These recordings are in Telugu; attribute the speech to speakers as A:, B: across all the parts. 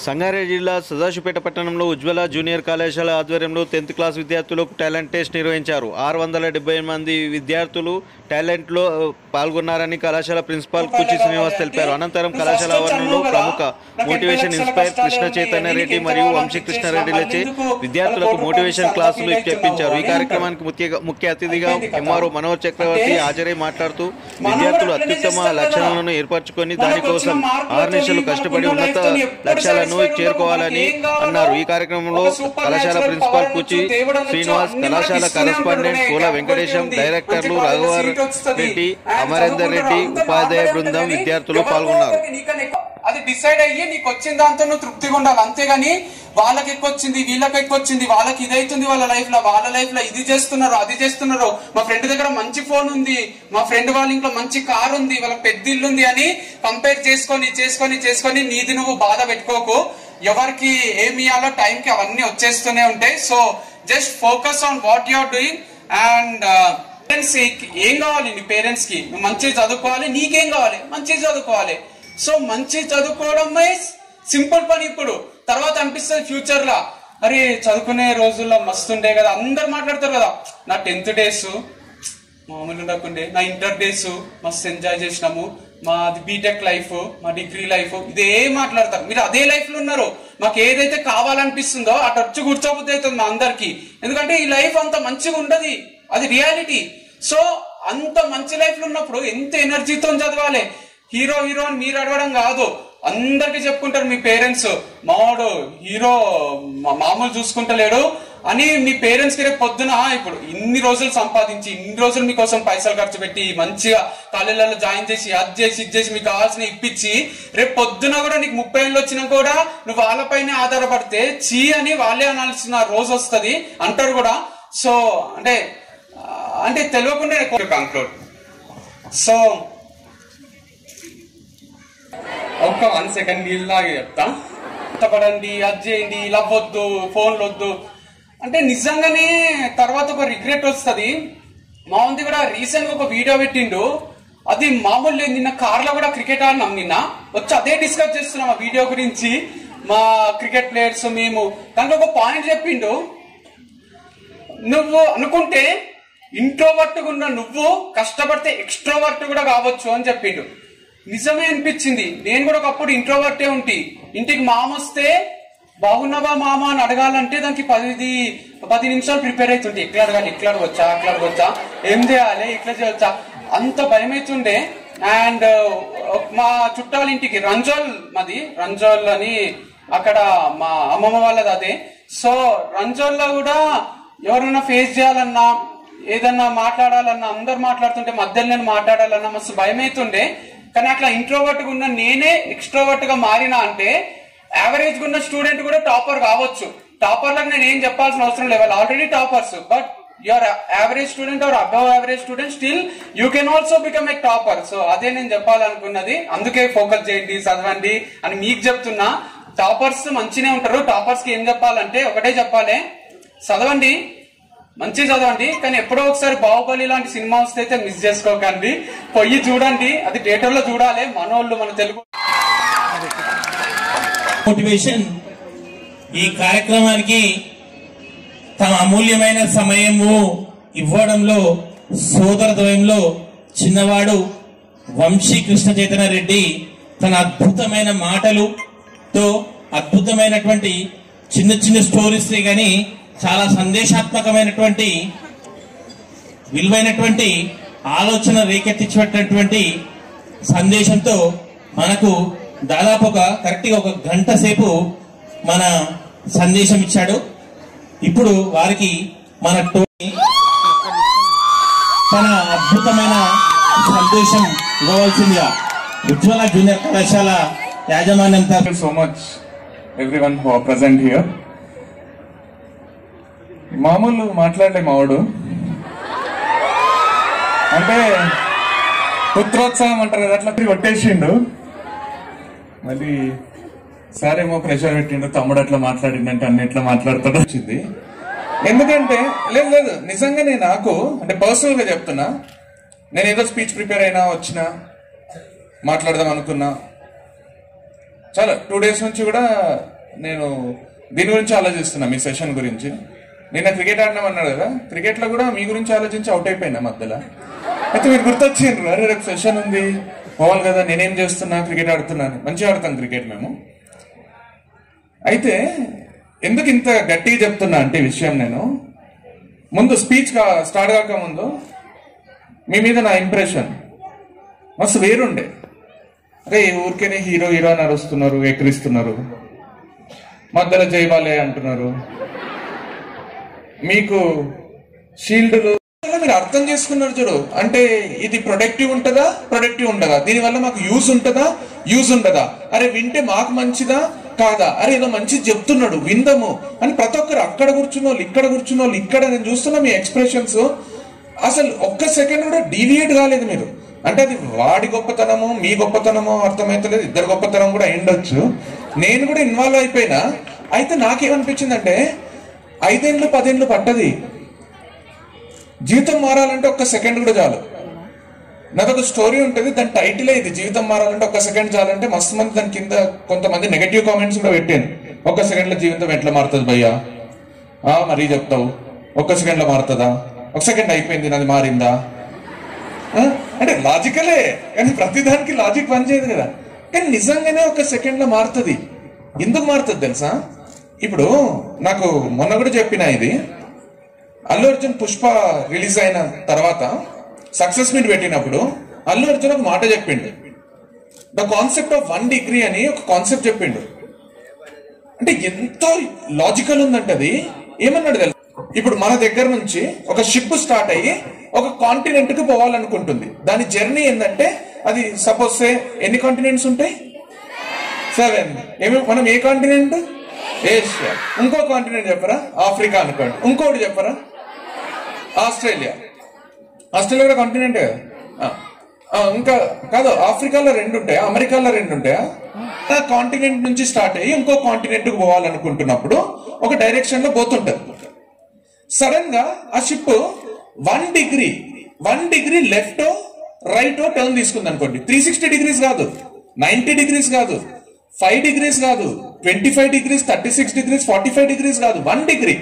A: సంగారెడ్డి జిల్లా సదాశివపేట పట్టణంలో ఉజ్వల జూనియర్ కళాశాల ఆధ్వర్యంలో టెన్త్ క్లాస్ విద్యార్థులకు టాలెంట్ టెస్ట్ నిర్వహించారు ఆరు వందల డెబ్బై మంది విద్యార్థులు టాలెంట్లో ఆ, పాల్గొన్నారని కళాశాల ప్రిన్సిపాల్ కుచి శ్రీనివాస్ తెలిపారు అనంతరం కళాశాల ఆవరణలో ప్రముఖ మోటివేషన్ ఇన్స్పైర్ కృష్ణ చైతన్య రెడ్డి మరియు వంశీ కృష్ణారెడ్డిలచే విద్యార్థులకు మోటివేషన్ క్లాసులు చెప్పించారు ఈ కార్యక్రమానికి ముఖ్య ముఖ్య అతిథిగా ఎంఆర్ఓ మనోహర్ చక్రవర్తి హాజరై మాట్లాడుతూ విద్యార్థులు అత్యుత్తమ లక్షణాలను ఏర్పరచుకొని దానికోసం ఆర్నిశలు కష్టపడి ఉన్నత లక్ష్యాలను చేరుకోవాలని అన్నారు ఈ కార్యక్రమంలో కళాశాల ప్రిన్సిపాల్ కుచి శ్రీనివాస్ కళాశాల కరెస్పాండెంట్ పూల వెంకటేశం డైరెక్టర్లు రాఘవర్ రెడ్డి అమరేందర్ రెడ్డి ఉపాధ్యాయ బృందం విద్యార్థులు పాల్గొన్నారు
B: నీకన్నా ఎక్కువ- అది డిసైడ్ అయ్యి నీకు వచ్చిన దాంతో నువ్వు తృప్తిగా ఉండాలి అంతేగాని వాళ్ళకి ఎక్కువ వచ్చింది వీళ్ళకి ఎక్కువ వచ్చింది వాళ్ళకి ఇది అవుతుంది వాళ్ళ లైఫ్ లో వాళ్ళ లైఫ్ లో ఇది చేస్తున్నారు అది చేస్తున్నారు మా ఫ్రెండ్ దగ్గర మంచి ఫోన్ ఉంది మా ఫ్రెండ్ వాళ్ళ ఇంట్లో మంచి కార్ ఉంది వాళ్ళ పెద్ద ఇల్లు ఉంది అని కంపేర్ చేసుకొని చేసుకొని చేసుకొని నీది నువ్వు బాధ పెట్టుకోకు ఎవరికి ఏమి ఇవ్వాలో టైంకి అవన్నీ వచ్చేస్తూనే ఉంటాయి so just focus on what you are doing and parents ఏం కావాలి నీ పేరెంట్స్ కి నువ్వు మంచిగా చదువుకోవాలి నీకేం కావాలి మంచిగా చదువుకోవాలి సో మంచి చదువుకోవడం సింపుల్ పని ఇప్పుడు తర్వాత అనిపిస్తుంది ఫ్యూచర్ లా అరే చదువుకునే రోజుల్లో మస్తు ఉండే కదా అందరు మాట్లాడతారు కదా నా టెన్త్ డేస్ మామూలు ఉండకుండే నా ఇంటర్ డేస్ మస్తు ఎంజాయ్ చేసినాము మాది బీటెక్ లైఫ్ మా డిగ్రీ లైఫ్ ఇదే మాట్లాడతారు మీరు అదే లైఫ్ లో ఉన్నారు మాకు ఏదైతే కావాలనిపిస్తుందో అటు వచ్చి కూర్చోబుద్ధి అవుతుంది మా అందరికి ఎందుకంటే ఈ లైఫ్ అంత మంచిగా ఉండదు అది రియాలిటీ సో అంత మంచి లైఫ్ లో ఉన్నప్పుడు ఎంత ఎనర్జీతో చదవాలి హీరో హీరో అని మీరు అడగడం కాదు అందరికి చెప్పుకుంటారు మీ పేరెంట్స్ మావాడు హీరో మా- మామూలు చూసుకుంటలేడు అని మీ పేరెంట్స్ కి రేపు పొద్దున ఇప్పుడు ఇన్ని రోజులు సంపాదించి ఇన్ని రోజులు మీకోసం పైసలు ఖర్చు పెట్టి మంచిగా కాలేజీలలో జాయిన్ చేసి అది చేసి ఇది చేసి మీకు కావాల్సిన ఇప్పించి రేపు పొద్దున కూడా నీకు ముప్పై ఏళ్ళు వచ్చినా కూడా నువ్వు వాళ్ళపైనే ఆధారపడితే చీ అని వాళ్ళే అనాల్సిన రోజు వస్తది అంటారు కూడా సో అంటే ఆ, అంటే తెలియకుండా కంక్లూడ్ సో ఒక్క వన్ సెకండ్ నీళ్ళలాగా చెప్తా కష్టపడండి అది చేయండి ఇలా వద్దు ఫోన్లు వద్దు అంటే నిజంగానే తర్వాత ఒక రిగ్రెట్ వస్తుంది మా ఉంది కూడా రీసెంట్ గా ఒక వీడియో పెట్టిండు అది మామూలు లేదు నిన్న కార్ లో కూడా క్రికెట్ ఆడినాం నిన్న వచ్చి అదే డిస్కస్ చేస్తున్నాం ఆ వీడియో గురించి మా క్రికెట్ ప్లేయర్స్ మేము దాంట్లో ఒక పాయింట్ చెప్పిండు నువ్వు అనుకుంటే ఇంట్రోవర్ట్ ఉన్న నువ్వు కష్టపడితే ఎక్స్ట్రోవర్ట్ కూడా కావచ్చు అని చెప్పిండు నిజమే అనిపించింది నేను కూడా ఒకప్పుడు ఇంట్రోవర్టే ఉంటి ఇంటికి మామ వస్తే బాగున్నావా మామ అని అడగాలంటే దానికి పది పది నిమిషాలు ప్రిపేర్ అవుతుంటే ఎట్లా అడగాలి ఎట్లా అడగొచ్చా అట్లా అడగొచ్చా ఏం చేయాలి ఎట్లా చేయొచ్చా అంత భయం అవుతుండే అండ్ మా చుట్టాల ఇంటికి రంజోల్ మాది రంజోల్ అని అక్కడ మా అమ్మమ్మ వాళ్ళది అదే సో రంజోల్లో కూడా ఎవరైనా ఫేస్ చేయాలన్నా ఏదన్నా మాట్లాడాలన్నా అందరు మాట్లాడుతుంటే మధ్యలో నేను మాట్లాడాలన్నా మస్తు భయం అవుతుండే కానీ అట్లా ఇంట్రోవర్ట్ గా ఉన్న నేనే ఎక్స్ట్రోవర్ట్ గా మారినా అంటే యావరేజ్ గా ఉన్న స్టూడెంట్ కూడా టాపర్ కావచ్చు టాపర్లకు నేను ఏం చెప్పాల్సిన అవసరం లేదు వాళ్ళు already toppers but your average student or above average student still you can also become a topper so అదే నేను చెప్పాలనుకున్నది అందుకే ఫోకస్ చేయండి చదవండి అని మీకు చెప్తున్నా టాపర్స్ మంచినే ఉంటారు టాపర్స్ కి ఏం చెప్పాలంటే ఒకటే చెప్పాలి చదవండి మంచి చదవండి కానీ ఎప్పుడో ఒకసారి బాహుబలి లాంటి సినిమా వస్తే అయితే మిస్ చేసుకోకండి పొయ్యి చూడండి అది థియేటర్ లో చూడాలి మనోళ్ళు మన తెలుగు
C: మోటివేషన్ ఈ కార్యక్రమానికి తమ అమూల్యమైన సమయము ఇవ్వడంలో సోదర ద్వయంలో చిన్నవాడు వంశీ కృష్ణ చైతన్య రెడ్డి తన అద్భుతమైన మాటలుతో అద్భుతమైనటువంటి చిన్న చిన్న స్టోరీస్ గాని చాలా సందేశాత్మకమైనటువంటి విలువైనటువంటి ఆలోచన రేకెత్తించినటువంటి సందేశంతో మనకు దాదాపు ఒక కరెక్ట్ గా ఒక గంట సేపు మన సందేశం ఇచ్చాడు ఇప్పుడు వారికి మన టోని తన అద్భుతమైన సందేశం ఇవ్వవలసిందిగా ఉజ్వల జూనియర్ కళాశాల యాజమాన్యం తరఫు
D: Thank you so much, everyone who are present here. మామూలు మాట్లాడలే మావాడు అంటే పుత్రోత్సాహం అంటారు కదా అట్లా కొట్టేసిండు మళ్ళీ సార్ ఏమో ప్రెషర్ పెట్టిండు తమ్ముడు అట్లా మాట్లాడిండంటే అన్ని ఎట్లా మాట్లాడతాడు వచ్చింది ఎందుకంటే లేదు లేదు నిజంగానే నాకు అంటే పర్సనల్ గా చెప్తున్నా నేను ఏదో స్పీచ్ ప్రిపేర్ అయినా వచ్చినా మాట్లాడదాం అనుకున్నా చాలా టూ డేస్ నుంచి కూడా నేను దీని గురించి ఆలోచిస్తున్నా మీ సెషన్ గురించి నిన్న క్రికెట్ ఆడినాం అన్నాడు కదా క్రికెట్ లో కూడా మీ గురించి ఆలోచించి అవుట్ అయిపోయినా మధ్యలో అయితే మీరు గుర్తొచ్చిండ్రు అరే రేపు సెషన్ ఉంది పోవాలి కదా నేనేం చేస్తున్నా క్రికెట్ ఆడుతున్నాను మంచిగా ఆడతాం క్రికెట్ మేము అయితే ఎందుకు ఇంత గట్టిగా చెప్తున్నా అంటే ఈ విషయం నేను ముందు స్పీచ్ కా స్టార్ట్ కాక ముందు మీ మీద నా ఇంప్రెషన్ మస్తు వేరుండే అరే ఈ ఊరికేనే హీరో హీరో అని అరుస్తున్నారు ఎక్కిరిస్తున్నారు మధ్యలో జైవాలే అంటున్నారు మీకు షీల్డ్లు మీరు అర్థం చేసుకున్నారు చూడు అంటే ఇది ప్రొడక్టివ్ ఉంటుందా ప్రొడక్టివ్ ఉండదా దీనివల్ల మాకు యూజ్ ఉంటుందా యూజ్ ఉండదా అరే వింటే మాకు మంచిదా కాదా అరే ఏదో మంచిది చెప్తున్నాడు విందము అని ప్రతి ఒక్కరు అక్కడ కూర్చున్న వాళ్ళు ఇక్కడ కూర్చున్న వాళ్ళు ఇక్కడ నేను చూస్తున్నా మీ ఎక్స్ప్రెషన్స్ అసలు ఒక్క సెకండ్ కూడా డీవియేట్ కాలేదు మీరు అంటే అది వాడి గొప్పతనము మీ గొప్పతనము అర్థమైతలేదు ఇద్దరు గొప్పతనం కూడా అయిండొచ్చు నేను కూడా ఇన్వాల్వ్ అయిపోయినా అయితే నాకేమనిపించిందంటే ఐదేళ్ళు పదేళ్ళు పట్టది జీవితం మారాలంటే ఒక్క సెకండ్ కూడా చాలు నాదొక స్టోరీ ఉంటుంది దాని టైటిలే ఇది జీవితం మారాలంటే ఒక్క సెకండ్ చాలంటే మస్తు మంది దాని కింద కొంతమంది నెగటివ్ కామెంట్స్ కూడా పెట్టాను ఒక్క సెకండ్ లో జీవితం ఎట్లా మారుతుంది భయ్యా ఆ మరీ చెప్తావు ఒక్క సెకండ్ లో మారుతుందా ఒక సెకండ్ అయిపోయింది నాది మారిందా ఆ? అంటే లాజికలే కానీ ప్రతిదానికి లాజిక్ పనిచేయదు కదా కానీ నిజంగానే ఒక సెకండ్ లో మారుతుంది ఎందుకు మారుతుంది తెలుసా ఇప్పుడు నాకు మొన్న కూడా చెప్పిన ఇది అల్లు అర్జున్ పుష్ప రిలీజ్ అయిన తర్వాత సక్సెస్ మీట్ పెట్టినప్పుడు అల్లు అర్జున్ ఒక మాట చెప్పిండు the concept of one degree అని ఒక కాన్సెప్ట్ చెప్పిండు అంటే ఎంతో లాజికల్ ఉందంటే అది ఏమన్నాడు తెలుసు ఇప్పుడు మన దగ్గర నుంచి ఒక షిప్ స్టార్ట్ అయ్యి ఒక కాంటినెంట్ కి పోవాలనుకుంటుంది దాని జర్నీ ఏంటంటే అది సపోజ్ ఎన్ని కాంటినెంట్స్ ఉంటాయి సెవెన్ ఏమి మనం ఏ కాంటినెంట్ ఏషియా ఇంకో కాంటినెంట్ చెప్పరా ఆఫ్రికా అనుకోండి ఇంకోటి చెప్పరా ఆస్ట్రేలియా ఆస్ట్రేలియా కూడా కాంటినెంట్ కదా ఆ. ఆ, ఇంకా కాదు ఆఫ్రికాలో రెండు ఉంటాయా అమెరికాలో రెండు ఉంటాయా ఆ కాంటినెంట్ నుంచి స్టార్ట్ అయ్యి ఇంకో కాంటినెంట్ కు పోవాలనుకుంటున్నప్పుడు ఒక డైరెక్షన్ లో పోతుంటది సడన్ గా ఆ ship one degree one degree left right turn తీసుకుంది అనుకోండి త్రీ సిక్స్టీ డిగ్రీస్ కాదు నైన్టీ డిగ్రీస్ కాదు ఫైవ్ డిగ్రీస్ కాదు twenty five degrees thirty six degrees forty five degrees కాదు వన్ డిగ్రీ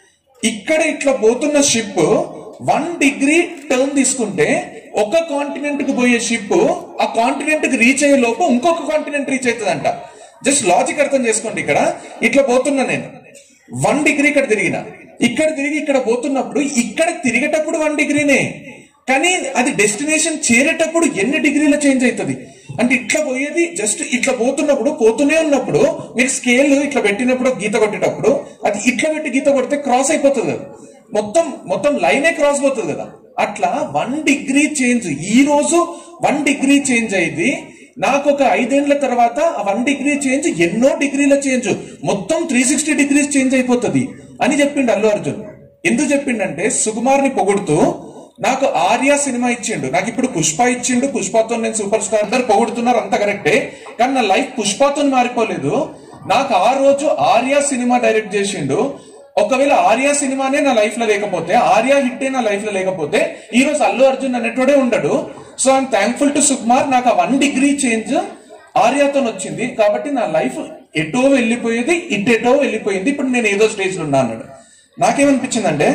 D: ఇక్కడ ఇట్లా పోతున్న షిప్ వన్ డిగ్రీ టర్న్ తీసుకుంటే ఒక కాంటినెంట్ కి పోయే షిప్ ఆ కాంటినెంట్ కి రీచ్ అయ్యే లోపు ఇంకొక కాంటినెంట్ రీచ్ అవుతుందంట జస్ట్ లాజిక్ అర్థం చేసుకోండి ఇక్కడ ఇట్లా పోతున్నా నేను వన్ డిగ్రీ ఇక్కడ తిరిగిన ఇక్కడ తిరిగి ఇక్కడ పోతున్నప్పుడు ఇక్కడ తిరిగేటప్పుడు వన్ డిగ్రీనే కానీ అది డెస్టినేషన్ చేరేటప్పుడు ఎన్ని డిగ్రీల చేంజ్ అవుతుంది అంటే ఇట్లా పోయేది జస్ట్ ఇట్లా పోతున్నప్పుడు పోతూనే ఉన్నప్పుడు మీరు స్కేల్ ఇట్లా పెట్టినప్పుడు గీత కొట్టేటప్పుడు అది ఇట్లా పెట్టి గీత కొడితే క్రాస్ అయిపోతుంది కదా మొత్తం మొత్తం లైనే క్రాస్ పోతుంది కదా అట్లా వన్ డిగ్రీ చేంజ్ ఈ రోజు వన్ డిగ్రీ చేంజ్ అయింది నాకు ఒక ఐదేళ్ల తర్వాత ఆ వన్ డిగ్రీ చేంజ్ ఎన్నో డిగ్రీల చేంజ్ మొత్తం త్రీ సిక్స్టీ డిగ్రీస్ చేంజ్ అయిపోతుంది అని చెప్పిండు అల్లు అర్జున్ ఎందుకు చెప్పిండంటే సుకుమార్ని పొగుడుతూ నాకు ఆర్య సినిమా ఇచ్చిండు నాకు ఇప్పుడు పుష్ప ఇచ్చిండు పుష్పతో నేను సూపర్ స్టార్ అందరు పొగుడుతున్నారు అంత కరెక్టే కానీ నా లైఫ్ పుష్పతో మారిపోలేదు నాకు ఆ రోజు ఆర్య సినిమా డైరెక్ట్ చేసిండు ఒకవేళ ఆర్య సినిమానే నా లైఫ్ లో లేకపోతే ఆర్య హిట్టే నా లైఫ్ లో లేకపోతే ఈ రోజు అల్లు అర్జున్ అనేటోడే ఉండడు so I'm thankful to Sukumar నాకు ఆ వన్ డిగ్రీ చేంజ్ ఆర్యతో వచ్చింది కాబట్టి నా లైఫ్ ఎటో వెళ్ళిపోయేది ఇటెటో వెళ్ళిపోయింది ఇప్పుడు నేను ఏదో స్టేజ్ లో ఉన్నా అన్నాడు నాకేమనిపించిందంటే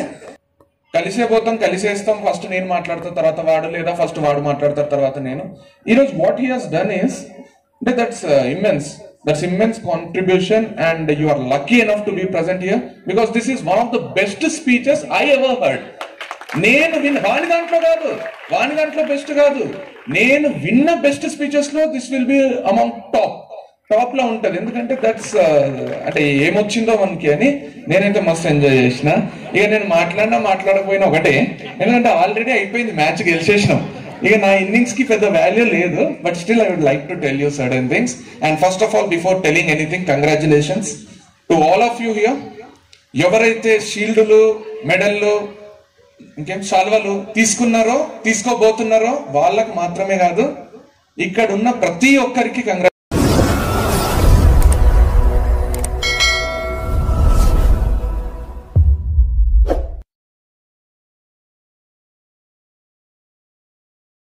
D: కలిసే పోతాం కలిసేస్తాం ఫస్ట్ నేను మాట్లాడతా తర్వాత వాడు లేదా ఫస్ట్ వాడు మాట్లాడతారు తర్వాత నేను ఈరోజు what he has done is అంటే that's immense that's immense contribution and you are lucky enough to be present here because this is one of the best speeches I ever heard నేను విన్న వాని దాంట్లో కాదు వాని దాంట్లో బెస్ట్ కాదు నేను విన్న బెస్ట్ స్పీచెస్ లో this will be amount top top లో ఉంటది ఎందుకంటే దట్స్ అంటే ఏమొచ్చిందో మనకి అని నేనైతే మస్తు ఎంజాయ్ చేసిన ఇక నేను మాట్లాడినా మాట్లాడకపోయినా ఒకటే ఎందుకంటే ఆల్రెడీ అయిపోయింది మ్యాచ్ గెలిచేసినాం ఇక నా ఇన్నింగ్స్ కి పెద్ద వాల్యూ లేదు but still I would like to tell you certain things and first of all before telling anything congratulations to all of you here ఎవరైతే షీల్డ్లు మెడల్లు ఇంకేం శాల్వలు తీసుకున్నారో తీసుకోబోతున్నారో వాళ్ళకు మాత్రమే కాదు ఇక్కడ ఉన్న ప్రతి ఒక్కరికి కంగ్రా